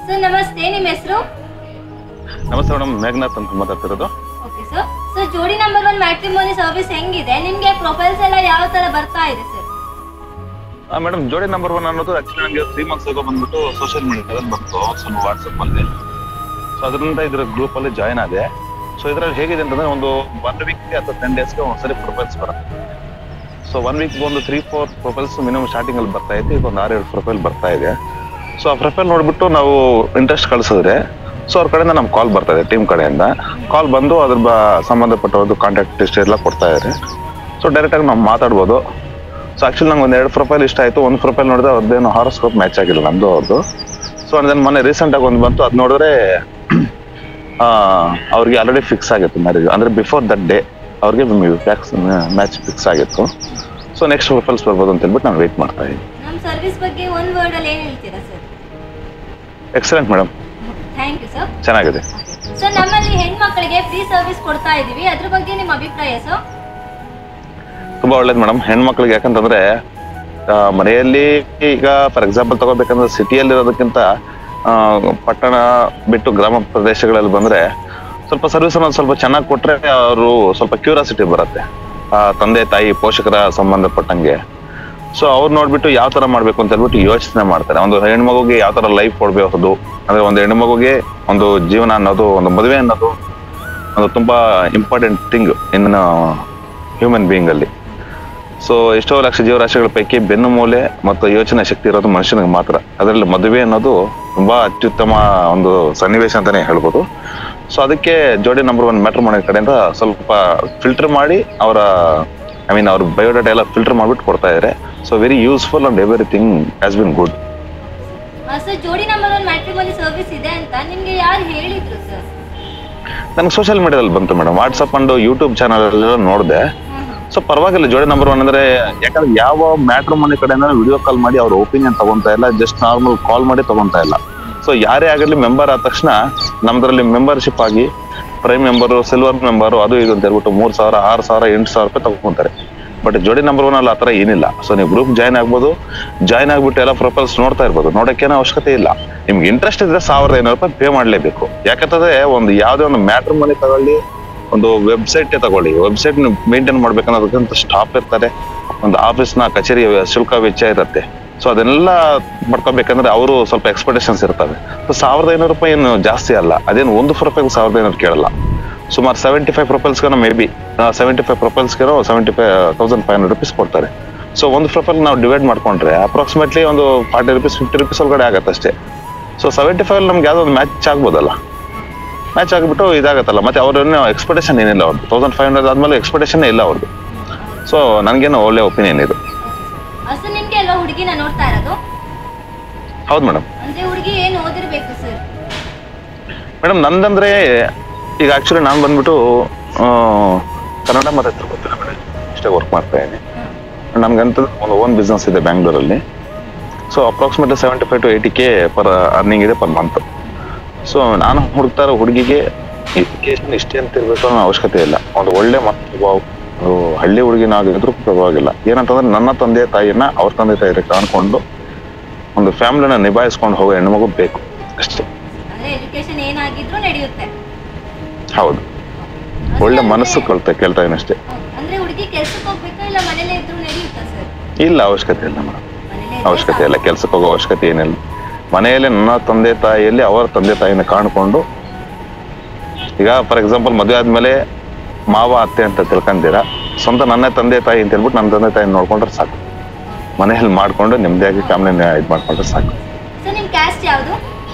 sir ನಮಸ್ತೆ ನಿಮ್ಮ ಹೆಸರು ನಮಸ್ತೆ ಮೇಡಮ್ ಮೇಘನಾಥ್ ಅಂತ ಮಾತಾಡ್ತಿರೋದು okay sir sir Jodi number one matrimony service ಹೆಂಗಿದೆ ನಿಮಗೆ ಪ್ರೊಫೈಲ್ಸ್ ಎಲ್ಲ ಯಾವ ತರ ಬರ್ತಾ ಇದೆ sir madam Jodi number one ಅನ್ನೋದು ಆಕ್ಚುಲಿ ನನಗೆ ತ್ರೀ ಮಂತ್ಸ್ ಆಗೋ ಬಂದ್ಬಿಟ್ಟು ಸೋಷಿಯಲ್ ಮೀಡಿಯಾದಲ್ಲಿ ಬಂತು ಸ್ವಲ್ಪ ವಾಟ್ಸಪ್ ಅಲ್ಲಿ ಸೊ ಅದರಿಂದ ಇದ್ರ ಗ್ರೂಪ್ ಅಲ್ಲಿ ಜಾಯ್ನ್ ಆದೆ ಸೊ ಇದ್ರಲ್ಲಿ ಹೇಗಿದೆ ಅಂತಂದ್ರೆ ಒಂದು ಒನ್ ವೀಕ್ಗೆ ಅಥವಾ ಟೆನ್ ಡೇಸ್ಗೆ ಒಂದ್ಸರಿ ಪ್ರೊಫೈಲ್ಸ್ ಬರುತ್ತೆ ಸೊ ಒನ್ ವೀಕ್ ಒಂದು three four profiles minimum starting ಅಲ್ಲಿ ಬರ್ತಾ ಇದೆ ಈಗ ಒಂದು ಆರು ಏಳು ಪ್ರೊಫೈಲ್ ಬರ್ತಾ ಇದೆ ಸೊ ಆ ಪ್ರೊಫೈಲ್ ನೋಡ್ಬಿಟ್ಟು ನಾವು ಇಂಟ್ರೆಸ್ಟ್ ಕಳಿಸಿದ್ರೆ ಸೊ ಅವ್ರ ಕಡೆಯಿಂದ ನಮ್ಗೆ ಕಾಲ್ ಬರ್ತಾ ಇದೆ ಟೀಮ್ ಕಡೆಯಿಂದ ಕಾಲ್ ಬಂದು ಅದ್ರ ಬ ಸಂಬಂಧಪಟ್ಟವ್ರದ್ದು ಕಾಂಟ್ಯಾಕ್ಟ್ ಲಿಸ್ಟ್ ಎಲ್ಲ ಕೊಡ್ತಾ ಇದ್ದಾರೆ ಸೊ ಡೈರೆಕ್ಟಾಗಿ ನಾವು ಮಾತಾಡ್ಬೋದು ಸೊ ಆಕ್ಚುಲಿ ನಂಗೆ ಒಂದು ಎರಡು ಪ್ರೊಫೈಲ್ ಇಷ್ಟ ಆಯಿತು ಒಂದು ಪ್ರೊಫೈಲ್ ನೋಡಿದ್ರೆ ಅವ್ರದ್ದೇನು ಹಾರೋಸ್ಕೋಪ್ ಮ್ಯಾಚ್ ಆಗಿಲ್ಲ ನಮ್ಮದು ಅವ್ರದ್ದು ಸೊ ಅದನ್ನ ಮೊನ್ನೆ ರೀಸೆಂಟಾಗಿ ಒಂದು ಬಂತು ಅದು ನೋಡಿದ್ರೆ ಆ, ಅವ್ರಿಗೆ ಆಲ್ರೆಡಿ ಫಿಕ್ಸ್ ಆಗಿತ್ತು ಮ್ಯಾರೇಜ್ ಅಂದರೆ ಬಿಫೋರ್ ದಟ್ ಡೇ ಅವ್ರಿಗೆ ಮ್ಯಾಚ್ ಫಿಕ್ಸ್ ಆಗಿತ್ತು ಸೊ ನೆಕ್ಸ್ಟ್ ಪ್ರೊಫೈಲ್ಸ್ ಬರ್ಬೋದು ಅಂತ ಹೇಳ್ಬಿಟ್ಟು ನಾನು ವೆಯ್ಟ್ ಮಾಡ್ತಾ ಇದ್ದೀನಿ ನಮ್ಮ ಸರ್ವಿಸ್ ಬಗ್ಗೆ ಒಂದು ವರ್ಡ್ ಅಲ್ಲಿ ಏನು ಹೇಳ್ತೀರಾ sir excellent madam thank you sir ಚೆನ್ನಾಗಿದೆ ಸರ್ ನಮ್ಮಲ್ಲಿ ಹೆಣ್ಮಕ್ಳಿಗೆ ಫ್ರೀ ಸರ್ವಿಸ್ ಕೊಡ್ತಾ ಇದೀವಿ ಅದ್ರ ಬಗ್ಗೆ ನಿಮ್ಮ ಅಭಿಪ್ರಾಯ ಸರ್ ತುಂಬಾ ಒಳ್ಳೇದು ಮೇಡಮ್ ಹೆಣ್ಮಕ್ಳಿಗೆ ಯಾಕಂತಂದ್ರೆ ಆ, ಮನೆಯಲ್ಲಿ ಈಗ ಫಾರ್ ಎಕ್ಸಾಂಪಲ್ ತಗೋಬೇಕಂದ್ರೆ ಸಿಟಿಯಲ್ಲಿ ಇರೋದಕ್ಕಿಂತ ಆ, ಪಟ್ಟಣ ಬಿಟ್ಟು ಗ್ರಾಮ ಪ್ರದೇಶಗಳಲ್ಲಿ ಬಂದ್ರೆ ಸ್ವಲ್ಪ ಸರ್ವಿಸ್ ಅನ್ನೋದು ಸ್ವಲ್ಪ ಚೆನ್ನಾಗಿ ಕೊಟ್ರೆ ಅವರು ಸ್ವಲ್ಪ ಕ್ಯೂರಿಯಾಸಿಟಿ ಬರುತ್ತೆ ಆ ತಂದೆ ತಾಯಿ ಪೋಷಕರ ಸಂಬಂಧಪಟ್ಟಂಗೆ ಸೊ ಅವ್ರು ನೋಡ್ಬಿಟ್ಟು ಯಾವ ತರ ಮಾಡ್ಬೇಕು ಅಂತ ಹೇಳ್ಬಿಟ್ಟು ಯೋಚನೆ ಮಾಡ್ತಾರೆ ಒಂದು ಹೆಣ್ಮಗುಗೆ ಯಾವ ತರ ಲೈಫ್ ಕೊಡ್ಬೇಕು ಅಂದ್ರೆ ಒಂದು ಹೆಣ್ಮಗುಗೆ ಒಂದು ಜೀವನ ಅನ್ನೋದು ಒಂದು ಮದುವೆ ಅನ್ನೋದು ಒಂದು ತುಂಬಾ important thing in human being ಅಲ್ಲಿ ಸೊ ಎಷ್ಟೋ ಲಕ್ಷ ಜೀವರಾಶಿಗಳ ಪೈಕಿ ಬೆನ್ನು ಮೂಲೆ ಮತ್ತು ಯೋಚನೆ ಶಕ್ತಿ ಇರೋದು ಮನುಷ್ಯನಿಗೆ ಮಾತ್ರ ಅದರಲ್ಲಿ ಮದುವೆ ಅನ್ನೋದು ತುಂಬಾ ಅತ್ಯುತ್ತಮ ಒಂದು ಸನ್ನಿವೇಶ ಅಂತಾನೆ ಹೇಳ್ಬೋದು ಸೊ ಅದಕ್ಕೆ ಜೋಡಿ ನಂಬರ್ ಒನ್ ಮ್ಯಾಟ್ರ್ ಮಾಡೋ ಕಡೆಯಿಂದ ಸ್ವಲ್ಪ ಫಿಲ್ಟರ್ ಮಾಡಿ ಅವರ ಐ ಮೀನ್ ಅವ್ರ ಬಯೋಡಾಟಾ ಎಲ್ಲ ಫಿಲ್ಟರ್ ಮಾಡ್ಬಿಟ್ಟು ಕೊಡ್ತಾ ಇದ್ದಾರೆ so very useful and everything has been good sir Jodi number one matrimony service ಇದೆ ಅಂತ ನಿಮ್ಗೆ ಯಾರು ಹೇಳಿದ್ರು ಸರ್ ನನಗೆ ಸೋಷಿಯಲ್ ಮೀಡಿಯಾದಲ್ಲಿ ಬಂತು madam WhatsApp and YouTube channel ಎಲ್ಲ ನೋಡಿದೆ ಸೊ ಪರವಾಗಿಲ್ಲ ಜೋಡಿ ನಂಬರ್ ಒನ್ ಅಂದ್ರೆ ಯಾಕಂದ್ರೆ ಯಾವ ಮ್ಯಾಟ್ರ್ ಮನೆ ಕಡೆಯಿಂದ ವಿಡಿಯೋ ಕಾಲ್ ಮಾಡಿ ಅವ್ರ ಒಪಿನಿಯನ್ ತಗೊಂತಾ ಇಲ್ಲ ಜಸ್ಟ್ ನಾರ್ಮಲ್ ಕಾಲ್ ಮಾಡಿ ತಗೊಂತಾ ಇಲ್ಲ ಸೊ ಯಾರೇ ಆಗಿರ್ಲಿ ಮೆಂಬರ್ ಆದ ತಕ್ಷಣ ನಮ್ದ್ರಲ್ಲಿ ಮೆಂಬರ್ಶಿಪ್ ಆಗಿ ಪ್ರೈಮ್ ಮೆಂಬರು ಸಿಲ್ವರ್ ಮೆಂಬರು ಅದು ಇದು ಅಂತ ಹೇಳ್ಬಿಟ್ಟು ಮೂರ್ ಸಾವಿರ ಆರು ಸಾವಿರ ಎಂಟು ಸಾವಿರ ರೂಪಾಯಿ ತಗೊಂತಾರೆ ಬಟ್ ಜೋಡಿ ನಂಬರ್ ಒನ್ ಅಲ್ಲಿ ಆತರ ಏನಿಲ್ಲ ಸೊ ನೀವು ಗ್ರೂಪ್ ಜಾಯ್ನ್ ಆಗ್ಬೋದು ಜಾಯ್ನ್ ಆಗ್ಬಿಟ್ಟು ಎಲ್ಲ ಪ್ರೊಫೈಲ್ಸ್ ನೋಡ್ತಾ ಇರ್ಬೋದು ನೋಡಕ್ಕೇನೋ ಅವಶ್ಯಕತೆ ಇಲ್ಲ ನಿಮ್ಗೆ ಇಂಟ್ರೆಸ್ಟ್ ಇದ್ರೆ ಸಾವಿರದ ಐನೂರು ರೂಪಾಯಿ ಪೇ ಮಾಡ್ಲೇಬೇಕು ಯಾಕಂತಂದ್ರೆ ಒಂದು ಯಾವ್ದೇ ಒಂದು ಮ್ಯಾಟ್ರ್ ಮನೆ ತಗೊಳ್ಳಿ ಒಂದು ವೆಬ್ಸೈಟ್ ತಗೊಳ್ಳಿ ವೆಬ್ಸೈಟ್ ಮೇಂಟೈನ್ ಮಾಡ್ಬೇಕನ್ನೋದಕ್ಕಂತ ಸ್ಟಾಪ್ ಇರ್ತಾರೆ ಒಂದು ಆಫೀಸ್ನ ಕಚೇರಿ ಶುಲ್ಕ ವೆಚ್ಚ ಇರುತ್ತೆ ಸೊ ಅದನ್ನೆಲ್ಲ ಮಾಡ್ಕೋಬೇಕಂದ್ರೆ ಅವರು ಸ್ವಲ್ಪ ಎಕ್ಸ್ಪೆಕ್ಟೇಷನ್ಸ್ ಇರ್ತವೆ ಸೊ ಸಾವಿರದ ಐನೂರು ರೂಪಾಯಿ ಏನು ಜಾಸ್ತಿ ಅಲ್ಲ ಅದೇನು ಒಂದು ಪ್ರೊಫೈಲ್ ಸಾವಿರದ ಐನೂರು ಕೇಳಲ್ಲ ಸುಮಾರು ಸೆವೆಂಟಿ ಫೈವ್ ಪ್ರೊಫೈಲ್ಸ್ಗೆ ಮೇ ಬಿ ಸೆವೆಂಟಿ ಫೈವ್ ಪ್ರೊಫೈಲ್ಸ್ಗೆ seventy five thousand five hundred rupees ಕೊಡ್ತಾರೆ ಸೊ ಒಂದು ಪ್ರೊಫೈಲ್ ನಾವು ಡಿವೈಡ್ ಮಾಡ್ಕೊಂಡ್ರೆ ಅಪ್ರಾಕ್ಸಿಮೇಟ್ಲಿ ಒಂದು ಫಾರ್ಟಿ ರುಪೀಸ್ ಫಿಫ್ಟಿ ರುಪೀಸ್ ಒಳಗಡೆ ಆಗತ್ತೆ ಅಷ್ಟೇ ಸೊ ಸೆವೆಂಟಿ ಫೈವ್ ನಮ್ಗೆ ಯಾವುದೋ ಒಂದು ಮ್ಯಾಚ್ ಆಗ್ಬೋದಲ್ಲ ಮ್ಯಾಚ್ ಆಗಿಬಿಟ್ಟು ಇದಾಗತ್ತಲ್ಲ ಮತ್ತೆ ಅವ್ರನ್ನ ಎಕ್ಸ್ಪೆಕ್ಟೇಷನ್ ಏನಿಲ್ಲ ಅವ್ರದ್ದು ತೌಸಂಡ್ ಫೈವ್ ಹಂಡ್ರೆಡ್ ಆದ್ಮೇಲೆ ಎಕ್ಸ್ಪೆಕ್ಟೇಷನ್ ಇಲ್ಲ ಅವ್ರದ್ದು ಸೊ ನನಗೇನು ಒಳ್ಳೆ ಒಪಿನಿಯನ್ ಇದು ಸರ್ ನಿಮ್ಗೆ ಎಲ್ಲ ಹುಡುಗಿನ ನೋಡ್ತಾ ಇರೋದು ಹೌದು ಮೇಡಮ್ ಅಂದ್ರೆ ಹುಡುಗಿ ಏನು ಓದಿರ್ಬೇಕು ಸರ್ ಮೇಡಮ್ ನಂದಂದ್ರೆ ಈಗ ಆಕ್ಚುಲಿ ನಾನು ಬಂದ್ಬಿಟ್ಟು ಆ, ಕನ್ನಡ ಮತ್ತೆ ತಿರುಪತಿ ಮೇಡಮ್ ಇಷ್ಟೇ ವರ್ಕ್ ಮಾಡ್ತಾ ಇದ್ದೀನಿ ನಮ್ಗಂತ ಒಂದು ಓನ್ ಬಿಸ್ನೆಸ್ ಇದೆ ಬ್ಯಾಂಗ್ಳೂರಲ್ಲಿ so approximately seventy five to eighty K per earning ಇದೆ ಪರ್ ಮಂತ್ ಸೊ ನಾನು ಹುಡುಕ್ತಾ ಇರೋ ಹುಡುಗಿಗೆ ಎಜುಕೇಶನ್ ಇಷ್ಟೇ ಅಂತ ಇರಬೇಕು ಅನ್ನೋ ಅವಶ್ಯಕತೆ ಇಲ್ಲ ಒಂದು ಒಳ್ಳೆ ಮತ್ತು ಒಂದು ಹಳ್ಳಿ ಹುಡುಗಿನಾಗಿದ್ರು ಪರವಾಗಿಲ್ಲ ಏನಂತಂದ್ರೆ ನನ್ನ ತಂದೆ ತಾಯಿಯನ್ನ ಅವ್ರ ತಂದೆ ತಾಯಿಯ ಕಾಣ್ಕೊಂಡು ಒಂದು ಫ್ಯಾಮಿಲಿನ ನಿಭಾಯಿಸ್ಕೊಂಡು ಹೋಗೋ ಹೆಣ್ಮಗು ಬೇಕು ಅಷ್ಟೇ ಅಂದ್ರೆ ಎಜುಕೇಶನ್ ಏನಾಗಿದ್ರು ನಡೆಯುತ್ತೆ ಹೌದು ಒಳ್ಳೆ ಮನಸ್ಸು ಕಳ್ತಾ ಕೇಳ್ತಾ ಇದೀನಿ ಅಷ್ಟೇ ಅಂದ್ರೆ ಹುಡುಗಿ ಕೆಲ್ಸಕ್ಕೆ ಹೋಗ್ಬೇಕಾ ಇಲ್ಲ ಮನೇಲೇ ಇದ್ರು ನಡೆಯುತ್ತಾ ಸರ್ ಇಲ್ಲ ಅವಶ್ಯಕತೆ ಇಲ್ಲ ಮೇಡಮ್ ಮನೇಲೇ ಅವಶ್ಯಕತೆ ಇಲ್ಲ ಕೆಲ್ಸಕ್ಕೆ ಹೋಗೋ ಅವಶ್ಯಕತೆ ಏನಿಲ್ಲ ಮನೆಯಲ್ಲಿ ನನ್ನ ತಂದೆ ತಾಯಿಯಲ್ಲಿ ಅವರ ತಂದೆ ತಾಯಿನ ಕಾಣ್ಕೊಂಡು ಈಗ ಫಾರ್ ಎಕ್ಸಾಂಪಲ್ ಮದುವೆ ಆದ್ಮೇಲೆ ಮಾವ ಅತ್ತೆ ಅಂತ ತಿಳ್ಕೊಂತೀರಾ ಸ್ವಂತ ನನ್ನ ತಂದೆ ತಾಯಿ ಅಂತ ಹೇಳ್ಬಿಟ್ಟು ನನ್ನ ತಂದೆ ತಾಯಿ ನೋಡ್ಕೊಂಡ್ರೆ ಸಾಕು ಮನೆಯಲ್ಲಿ ಮಾಡ್ಕೊಂಡು ನೆಮ್ಮದಿಯಾಗಿ ಫ್ಯಾಮಿಲಿನ ಇದು ಮಾಡ್ಕೊಂಡ್ರೆ ಸಾಕು ಸರ್ ನಿಮ್ ಕ್ಯಾಸ್ಟ್ ಯಾವುದು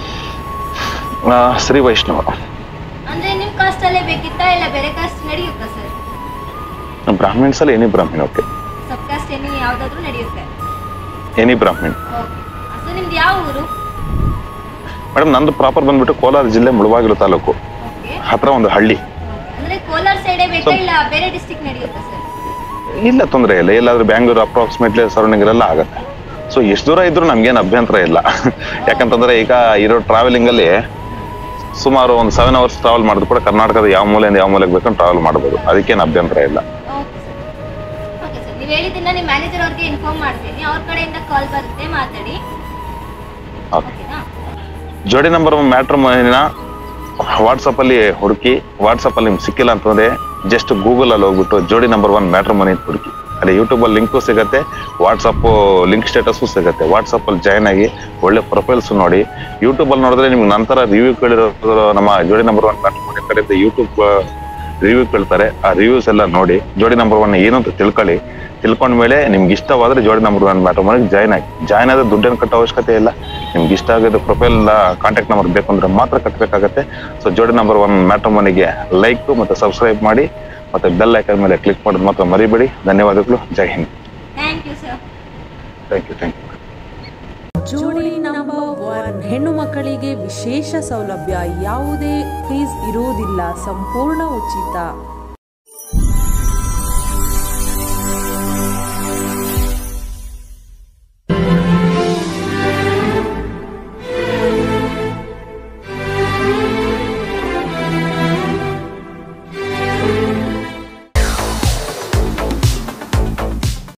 ಆ, ಶ್ರೀ ವೈಷ್ಣವ ಅಂದ್ರೆ ನಿಮ್ ಕಾಸ್ಟ್ ಅಲ್ಲೇ ಬೇಕಿತ್ತಾ ಇಲ್ಲ ಬೇರೆ ಕಾಸ್ಟ್ ನಡೆಯುತ್ತಾ ಸರ್ ಬ್ರಾಹ್ಮಿಣ್ಸ್ ಅಲ್ಲಿ any Brahmin okay sub caste any ಯಾವ್ದಾದ್ರು ನಡೆಯುತ್ತೆ ಎನಿ ಬ್ರಾಹ್ಮಿಣ್ ಸರ್ ನಿಮ್ದು ಯಾವ ಊರು ಮೇಡಮ್ ನಂದು ಪ್ರಾಪರ್ ಬಂದ್ಬಿಟ್ಟು ಕೋಲಾರ ಜಿಲ್ಲೆ ಮುಳಬಾಗಿಲು ತಾಲೂಕು ಓಕೆ ಹತ್ರ ಒಂದು ಹಳ್ಳಿ ಅಂದ್ರೆ ಕೋಲಾರ ಸೈಡೇ ಬೇಕಾ ಇಲ್ಲ ಬೇರೆ ಡಿಸ್ಟಿಕ್ ನಡೆಯುತ್ತಾ ಸರ್ ಇಲ್ಲ ತೊಂದರೆ ಇಲ್ಲ ಎಲ್ಲಾದ್ರೂ ಬ್ಯಾಂಗ್ಳೂರ್ ಅಪ್ರಾಕ್ಸಿಮೇಟ್ಲಿ ಸರೌಂಡಿಂಗ್ ಎಲ್ಲ ಆಗುತ್ತೆ ಸೊ ಎಷ್ಟು ದೂರ ಇದ್ರೂ ನಮ್ಗೇನು ಅಭ್ಯಂತರ ಇಲ್ಲ ಯಾಕಂತಂದ್ರೆ ಈಗ ಇರೋ ಟ್ರಾವೆಲಿಂಗ್ ಅಲ್ಲಿ ಸುಮಾರು ಒಂದು ಸೆವೆನ್ ಅವರ್ಸ್ ಟ್ರಾವೆಲ್ ಮಾಡಿದ್ರು ಕೂಡ ಕರ್ನಾಟಕದ ಯಾವ ಮೂಲೆಯಿಂದ ಯಾವ ಮೂಲೆಗೆ ಬೇಕಂತ ಟ್ರಾವೆಲ್ ಮಾಡ್ಬೋದು ಅದಕ್ಕೇನು ಅಭ್ಯಂತರ ಇಲ್ಲ ಓಕೆ ಸರ್ ಓಕೆ ಸರ್ ನೀವು ಹೇಳಿದ್ದನ್ನ ನಿಮ್ಮ ಮ್ಯಾನೇಜರ್ ಅವ್ರಿಗೆ ಇನ್ಫಾರ್ಮ್ ಮಾಡ್ತೀನಿ ಅವ್ರ ಕಡೆಯಿಂದ ಕಾಲ್ ಬರುತ್ತೆ ಮಾತಾಡಿ ಓಕೆ ಓಕೆನಾ ಜೋಡಿ ನಂಬರ್ ಮ್ಯಾಟ್ರ್ ಮನಿನ ವಾಟ್ಸಪ್ ಅಲ್ಲಿ ಹುಡುಕಿ ವಾಟ್ಸಪ್ ಅಲ್ಲಿ ನಿಮ್ಗೆ ಸಿಕ್ಕಿಲ್ಲ ಅಂತಂದ್ರೆ ಜಸ್ಟ್ ಗೂಗಲ್ ಅಲ್ಲಿ ಹೋಗ್ಬಿಟ್ಟು ಜೋಡಿ ನಂಬರ್ ಒನ್ ಮ್ಯಾಟ್ರ್ ಮನಿ ಅಂತ ಹುಡುಕಿ ಅಲ್ಲಿ ಯೂಟ್ಯೂಬ್ ಅಲ್ಲಿ ಲಿಂಕು ಸಿಗತ್ತೆ ವಾಟ್ಸಪ್ ಲಿಂಕ್ ಸ್ಟೇಟಸ್ಸು ಸಿಗತ್ತೆ ವಾಟ್ಸಪ್ ಅಲ್ಲಿ ಜಾಯ್ನ್ ಆಗಿ ಒಳ್ಳೆ ಪ್ರೊಫೈಲ್ಸ್ ನೋಡಿ ಯೂಟ್ಯೂಬ್ ಅಲ್ಲಿ ನೋಡಿದ್ರೆ ನಿಮ್ಗೆ ನಂತರ ರಿವ್ಯೂ ಕೇಳಿರೋ ನಮ್ಮ ಜೋಡಿ ನಂಬರ್ ಒನ್ ಮ್ಯಾಟ್ರ್ ಮನಿ ಕಡೆಯಿಂದ ಯೂಟ್ಯೂಬ್ ರಿವ್ಯೂ ಕೇಳ್ತಾರೆ ಆ ರಿವ್ಯೂಸ್ ಎಲ್ಲ ನೋಡಿ ಜೋಡಿ ನಂಬರ್ ಒನ್ ಏನು ಅಂತ ತಿಳ್ಕೊಳ್ಳಿ ತಿಳ್ಕೊಂಡ ಮೇಲೆ ನಿಮ್ಗೆ ಇಷ್ಟವಾದ್ರೆ ಜೋಡಿ ನಂಬರ್ ಒನ್ ಮ್ಯಾಟರ್ ಮಾಡಿ ಜಾಯ್ನ್ ಆಗಿ ಜಾಯ್ನ್ ಆದ್ರೆ ದುಡ್ಡೇನು ಕಟ್ಟೋ ಅವಶ್ಯಕತೆ ಇಲ್ಲ ನಿಮ್ಗೆ ಇಷ್ಟ ಆಗಿದ್ದು ಪ್ರೊಫೈಲ್ ಕಾಂಟ್ಯಾಕ್ಟ್ ನಂಬರ್ ಬೇಕು ಅಂದ್ರೆ ಮಾತ್ರ ಕಟ್ಟಬೇಕಾಗತ್ತೆ so Jodi number one matter ಮನಿಗೆ ಲೈಕ್ ಮತ್ತೆ ಸಬ್ಸ್ಕ್ರೈಬ್ ಮಾಡಿ ಮತ್ತೆ ಬೆಲ್ ಐಕನ್ ಮೇಲೆ ಕ್ಲಿಕ್ ಮಾಡೋದು ಮಾತ್ರ ಮರಿಬೇಡಿ ಧನ್ಯವಾದಗಳು ಜೈ ಹಿಂದ್ thank you sir thank you thank you Jodi number one ಹೆಣ್ಣು ಮಕ್ಕಳಿಗೆ ವಿಶೇಷ ಸೌಲಭ್ಯ ಯಾವುದೇ ಫೀಸ್ ಇರುವುದಿಲ್ಲ ಸಂಪೂರ್ಣ ಉಚಿತ